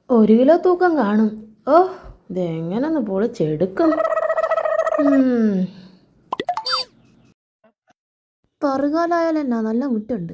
ഒരു കിലോ തൂക്കം കാണും ഓ ഇതെങ്ങനൊന്ന് പൊളിച്ചെടുക്കും ഉം. പറുകാലായാലും എന്നാ നല്ല മുറ്റുണ്ട്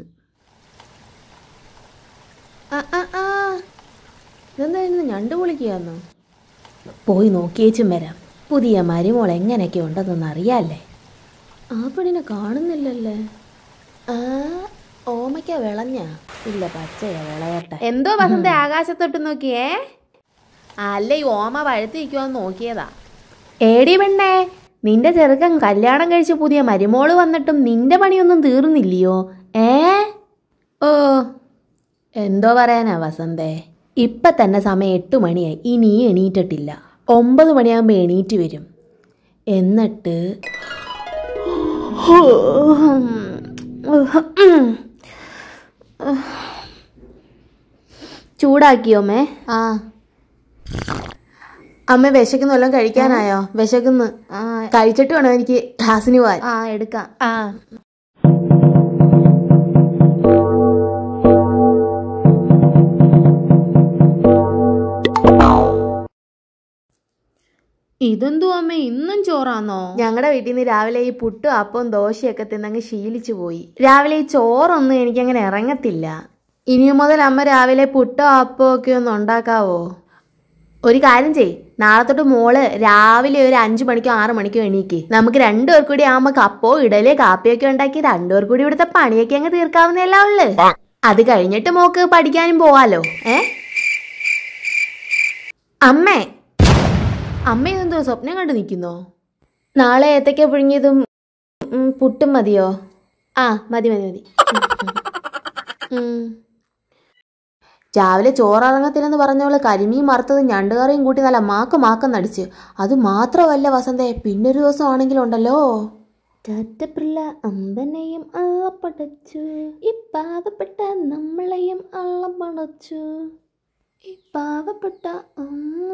ആ ആ ആ ഇതെന്തായിരുന്നു ഞണ്ട് പൊളിക്കുകയെന്നോ പോയി നോക്കിയേച്ചും വരാം പുതിയ മരുമോൾ എങ്ങനെയൊക്കെ ഉണ്ടെന്നൊന്ന് അറിയാല്ലേ ആ പെണ്ണിനെ കാണുന്നില്ലല്ലേ ആ ഓമയ്ക്ക വിളഞ്ഞ ഇല്ല പച്ചയാ വിളയട്ടെ എന്തോ വസന്ത ആകാശത്തോട്ട് നോക്കിയേ അല്ല ഈ ഓമ പഴുത്ത് നിൽക്കുവാന്ന് നോക്കിയതാ ഏടി പെണ്ണേ നിന്റെ ചെറുക്കൻ കല്യാണം കഴിച്ച് പുതിയ മരുമോള് വന്നിട്ടും നിന്റെ പണിയൊന്നും തീർന്നില്ലയോ ഏ ഓ എന്തോ പറയാനാ വസന്തേ ഇപ്പൊ തന്നെ സമയം എട്ട് മണിയായി ഇനി എണീറ്റിട്ടില്ല ഒമ്പത് മണിയാകുമ്പോൾ എണീറ്റ് വരും എന്നിട്ട് ചൂടാക്കിയോ അമ്മേ ആ അമ്മ വിശക്കുന്നു വല്ലതും കഴിക്കാനായോ വിശക്കുന്നു ആ കഴിച്ചിട്ട് വേണം എനിക്ക് ക്ലാസ്സിന് പോവാൻ ആ എടുക്കാം ആ ഇതെന്തോ അമ്മ ഇന്നും ചോറാന്നോ ഞങ്ങളുടെ വീട്ടിൽ നിന്ന് രാവിലെ ഈ പുട്ടും അപ്പവും ദോശയൊക്കെ തിന്നങ്ങ് ശീലിച്ചു പോയി രാവിലെ ഈ ചോറൊന്നും എനിക്കങ്ങനെ ഇറങ്ങത്തില്ല ഇനി മുതൽ അമ്മ രാവിലെ പുട്ടോ അപ്പോ ഒക്കെ ഒന്ന് ഉണ്ടാക്കാവോ ഒരു കാര്യം ചെയ് നാളെ തൊട്ട് മോള് രാവിലെ ഒരു അഞ്ചു മണിക്കോ ആറു മണിക്കോ എണീക്ക് നമുക്ക് രണ്ടുപേർ കൂടി ആകുമ്പോ കപ്പോ ഇടല് കാപ്പിയൊക്കെ ഉണ്ടാക്കി രണ്ടുപേർ കൂടി ഇവിടുത്തെ പണിയൊക്കെ അങ്ങ് തീർക്കാവുന്നല്ല ഉള്ളു അത് കഴിഞ്ഞിട്ട് മോക്ക് പഠിക്കാനും പോവാലോ ഏ അമ്മേ അമ്മ എന്തോ സ്വപ്നം കണ്ടു നിൽക്കുന്നോ നാളെ ഏത്തക്ക പുഴുങ്ങിയതും ഉം, പുട്ടും മതിയോ ആ മതി മതി മതി ഉം. രാവിലെ ചോറിറങ്ങത്തില്ലെന്ന് പറഞ്ഞവള് കരിമീൻ വറുത്തതും ഞണ്ടുകറിയും കൂട്ടി നല്ല മാക്ക് മാക്കം നടിച്ച് അത് മാത്രമല്ല വസന്തേ പിന്നൊരു ദിവസം ആണെങ്കിലും ഉണ്ടല്ലോ കാറ്റപ്പിള്ള അമ്പനെയും അള്ളപ്പടച്ചു ഈ പാവപ്പെട്ട നമ്മളെയും അള്ളപ്പടച്ചു ഈ പാവപ്പെട്ട അമ്മ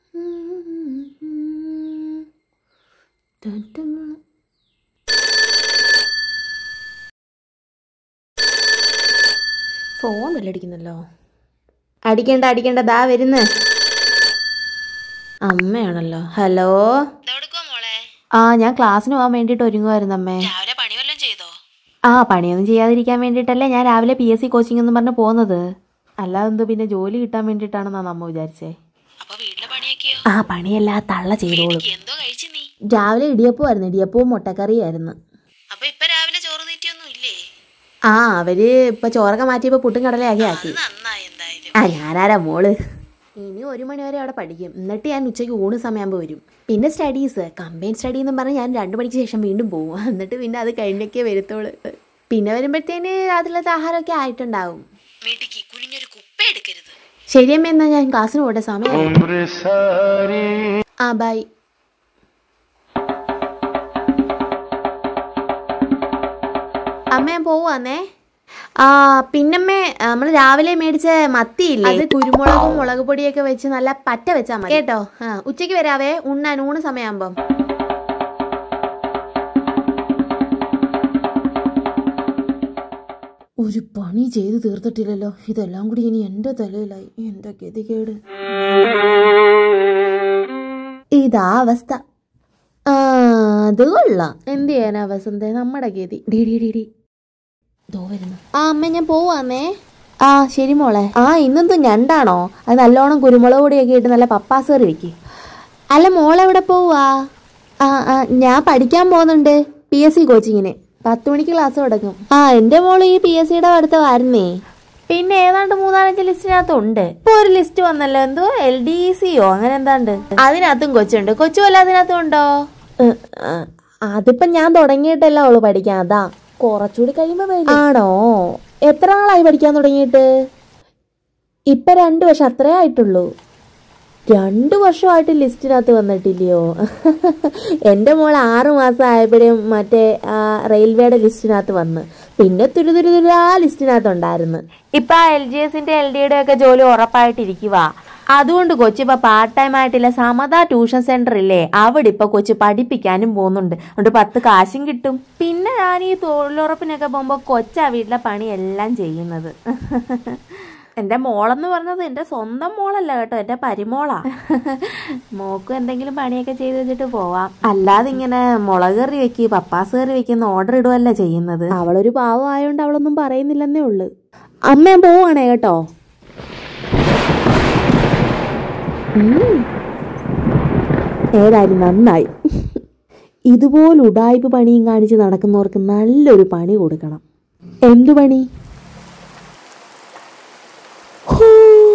ഫോൺ ബെല്ലടിക്കുന്നല്ലോ അടിക്കണ്ട അടിക്കണ്ട ദാ വരുന്ന് അമ്മയാണല്ലോ ഹലോ ആ ഞാൻ ക്ലാസ്സിന് പോകാൻ വേണ്ടിയിട്ട് ഒരുങ്ങുമായിരുന്നു അമ്മേ രാവിലെ പണി വല്ലതും ചെയ്തോ ആ പണിയൊന്നും ചെയ്യാതിരിക്കാൻ വേണ്ടിയിട്ടല്ലേ ഞാൻ രാവിലെ പി എസ് സി കോച്ചിങ് എന്ന് പറഞ്ഞ് പോകുന്നത് അല്ലാതെ എന്തോ പിന്നെ ജോലി കിട്ടാൻ വേണ്ടിയിട്ടാണെന്നാണ് അമ്മ വിചാരിച്ചേ അപ്പൊ വീട്ടിലെ പണിയൊക്കെയോ ആ പണിയല്ല തള്ള ചെയ്തോളും എന്തോ കഴിച്ചു നീ രാവിലെ ഇടിയപ്പമായിരുന്നു ഇടിയപ്പവും മുട്ടക്കറിയായിരുന്നു അപ്പൊ ഇപ്പൊ രാവിലെ ചോറ് തീറ്റിയൊന്നും ഇല്ലേ ആ അവര് ഇപ്പൊ ചോറൊക്കെ മാറ്റിയപ്പോ പുട്ടും കടലയാക്കി ആക്കി നന്നായി എന്തായാലും ആ ഞാനാരാ മോള് ഇനി ഒരു മണി വരെ അവിടെ പഠിക്കും എന്നിട്ട് ഞാൻ ഉച്ചയ്ക്ക് ഊണ് സമയമാകുമ്പോൾ വരും പിന്നെ സ്റ്റഡീസ് കമ്പൈൻ സ്റ്റഡി എന്ന് പറഞ്ഞ് ഞാൻ രണ്ട് മണിക്ക് ശേഷം വീണ്ടും പോകും എന്നിട്ട് പിന്നെ അത് കഴിഞ്ഞൊക്കെ വരത്തോളൂ പിന്നെ വരുമ്പോഴത്തേന് അതിലത്തെ ആഹാരമൊക്കെ ആയിട്ടുണ്ടാവും വീട്ടിക്ക് കുനിഞ്ഞൊരു കുപ്പ എടുക്കരുത് ശരിയമ്മ എന്നാ ഞാൻ ക്ലാസ്സിന് പോട്ടെ സമയം ആ ബൈ അമ്മ ഞാൻ പോവാന്നേ ആ പിന്നമ്മേ നമ്മൾ രാവിലെ മേടിച്ച മത്തിയില്ലേ അത് കുരുമുളകും മുളക് പൊടിയൊക്കെ വെച്ച് നല്ല പറ്റ വെച്ചാ മതി കേട്ടോ ആ ഉച്ചയ്ക്ക് വരാവേ ഉണ്ണാൻ ഊണ് സമയമാകുമ്പം ഒരു പണി ചെയ്ത് തീർത്തിട്ടില്ലല്ലോ ഇതെല്ലാം കൂടി ഇനി എന്റെ തലയിലായി എന്താ ഗതികേട് ഇതാ അവസ്ഥ ആ അത് കൊള്ളാം എന്ത് ചെയ്യാനാ വസന്തേ നമ്മുടെ ഗതി ഡി ഡി ഡി ഡി ദോ വരുന്നു ആ അമ്മ ഞാൻ പോവാന്നേ ആ ശരി മോളെ ആ ഇന്നെന്ത് ഞണ്ടാണോ അത് നല്ലോണം കുരുമുളക് പൊടിയൊക്കെ ഇട്ട് നല്ല പപ്പാസ് കറി വെക്ക് അല്ല മോളെവിടെ പോവാ ആ ആ ഞാൻ പഠിക്കാൻ പോകുന്നുണ്ട് പി എസ് സി കോച്ചിങ്ങിന് പത്ത് മണിക്ക് ക്ലാസ് തുടങ്ങും ആ എന്റെ മോള് ഈ പി എസ് സിയുടെ അടുത്ത് വരുന്നേ പിന്നെ ഏതാണ്ട് മൂന്നാലഞ്ച് ലിസ്റ്റിനകത്ത് ഉണ്ട് ഇപ്പൊ ഒരു ലിസ്റ്റ് വന്നല്ലോ എന്തോ എൽ ഡി സിയോ അങ്ങനെ എന്താണ്ട് അതിനകത്തും കൊച്ചുണ്ട് കൊച്ചു വല്ല അതിനകത്തും ഉണ്ടോ അതിപ്പോ ഞാൻ തുടങ്ങിയിട്ടല്ല അവള് പഠിക്കാൻ അതാ കുറച്ചുകൂടി കഴിയുമ്പോ ആണോ എത്ര നാളായി പഠിക്കാൻ തുടങ്ങിയിട്ട് ഇപ്പൊ രണ്ടു വർഷം അത്രേ ആയിട്ടുള്ളൂ രണ്ടു വർഷമായിട്ട് ലിസ്റ്റിനകത്ത് വന്നിട്ടില്ലയോ എൻ്റെ മോൾ ആറു മാസം ആയപ്പോഴും മറ്റേ ആ, റെയിൽവേയുടെ ലിസ്റ്റിനകത്ത് വന്ന് പിന്നെ തുരുതുരുതുരാ ലിസ്റ്റിനകത്ത് ഉണ്ടായിരുന്നു ഇപ്പൊ ആ എൽ ജി എസിന്റെ എൽ ഡിയുടെ ഒക്കെ ജോലി ഉറപ്പായിട്ടിരിക്കുക അതുകൊണ്ട് കൊച്ചി ഇപ്പൊ പാർട്ട് ടൈം ആയിട്ടില്ല സമത ട്യൂഷൻ സെന്റർ ഇല്ലേ അവിടെ ഇപ്പൊ കൊച്ചു പഠിപ്പിക്കാനും പോകുന്നുണ്ട് അതുകൊണ്ട് പത്ത് കാശും കിട്ടും പിന്നെ ഞാൻ ഈ തൊഴിലുറപ്പിനൊക്കെ പോകുമ്പോ കൊച്ചാ വീട്ടിലെ പണിയെല്ലാം ചെയ്യുന്നത് എൻ്റെ മോളെന്ന് പറഞ്ഞത് എൻ്റെ സ്വന്തം മോളല്ല കേട്ടോ എൻ്റെ പരിമോളാ മോക്കും എന്തെങ്കിലും പണിയൊക്കെ ചെയ്ത് വെച്ചിട്ട് പോവാം അല്ലാതെ ഇങ്ങനെ മുളക് കറി വെക്ക് പപ്പാസ് കറി വെക്കുന്ന ഓർഡർ ഇടുവല്ല ചെയ്യുന്നത് അവളൊരു പാവം ആയതുകൊണ്ട് അവളൊന്നും പറയുന്നില്ലെന്നേ ഉള്ളു അമ്മ ഞാൻ പോവാണേ കേട്ടോ ഉം. ഏതായാലും നന്നായി ഇതുപോലെ ഉടായ്പ പണിയും കാണിച്ച് നടക്കുന്നവർക്ക് നല്ലൊരു പണി കൊടുക്കണം എന്തു പണി ഹൂ.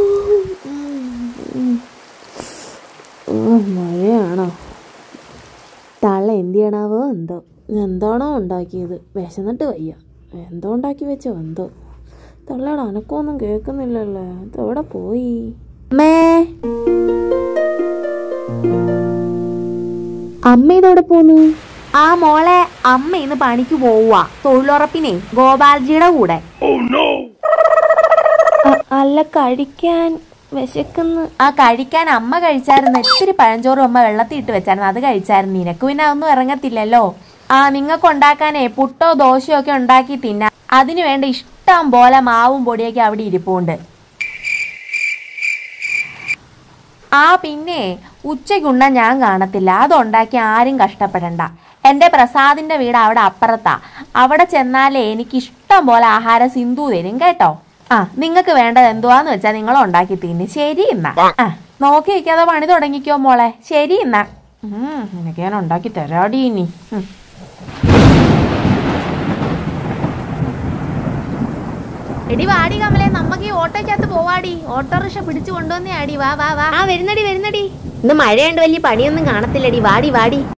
ഉം. ഉം, മഴയാണോ തള്ള എന്ത് ചെയ്യണാവോ എന്തോ എന്താണോ ഉണ്ടാക്കിയത് വിശന്നിട്ട് വയ്യ എന്തോ ഉണ്ടാക്കി വെച്ചോ എന്തോ തള്ളയുടെ അനക്കമൊന്നും കേൾക്കുന്നില്ലല്ലോ ഇതെവിടെ പോയി അമ്മേ അമ്മ ഇതോടെ പോന്നു ആ മോളെ അമ്മ ഇന്ന് പണിക്ക് പോവുക തൊഴിലുറപ്പിനെ ഗോപാൽജിയുടെ കൂടെ അ- അല്ല കഴിക്കാൻ വിശക്കുന്നു ആ കഴിക്കാൻ അമ്മ കഴിച്ചായിരുന്നു ഇത്തിരി പഴഞ്ചോറും അമ്മ വെള്ളത്തിൽ ഇട്ട് വെച്ചായിരുന്നു അത് കഴിച്ചായിരുന്നു നിനക്ക് പിന്നെ അതൊന്നും ഇറങ്ങത്തില്ലല്ലോ ആ നിങ്ങൾക്ക് ഉണ്ടാക്കാനേ പുട്ടോ ദോശയോ ഒക്കെ ഉണ്ടാക്കി തിന്നാം അതിനു വേണ്ട ഇഷ്ടം പോലെ മാവും പൊടിയൊക്കെ അവിടെ ഇരിപ്പുണ്ട് ആ പിന്നെ ഉച്ചയ്ക്കുണ്ണ ഞാൻ കാണത്തില്ല അതുണ്ടാക്കി ആരും കഷ്ടപ്പെടണ്ട എൻ്റെ പ്രസാദിന്റെ വീട് അവിടെ അപ്പുറത്താ അവിടെ ചെന്നാലേ എനിക്ക് ഇഷ്ടം പോലെ ആഹാരം സിന്ധു തരും കേട്ടോ ആ നിങ്ങൾക്ക് വേണ്ടത് എന്തുവാന്ന് വെച്ചാൽ നിങ്ങൾ ഉണ്ടാക്കി തിന്ന് ശരി എന്നാ ആ നോക്കി വെക്കാതെ പണി തുടങ്ങിക്കോ മോളെ ശരി എന്നാ ഉം, നിനക്ക് ഞാൻ ഉണ്ടാക്കി തരാടി ഇനി ഉം. എടി വാടി കമലെ നമുക്ക് ഈ ഓട്ടോയ്ക്കകത്ത് പോവാടി ഓട്ടോറിക്ഷ പിടിച്ചു കൊണ്ടുവന്നേ ആടി വാ വാ വാ ആ വരുന്നടി വരുന്നടി ഇന്ന് മഴയുണ്ട് വലിയ പണിയൊന്നും കാണത്തില്ലടി വാടി വാടി